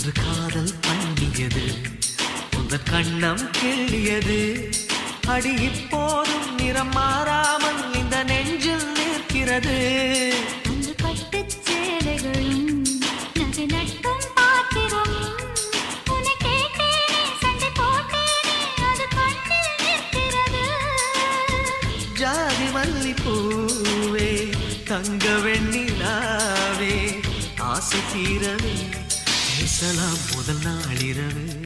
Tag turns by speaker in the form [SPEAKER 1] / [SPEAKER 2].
[SPEAKER 1] என்று காதல் பண்ணியது உந்த கண்ணம் கிள்ளியது அடி இப்போதும் நிறம் மாறாமல் இந்த நெஞ்சில் நிற்கிறது
[SPEAKER 2] அன்று பட்டுச் சேலைகளும் நகை நட்டும் பாத்திரம் உன்னை கேட்டேனே சண்டை போட்டேனே அது கண்ணில் நிற்கிறது
[SPEAKER 1] ஜாதி மல்லி பூவே தங்க வெண்ணிலாவே ஆசை தீரவே பேசலாம் முதல் நாளிரவு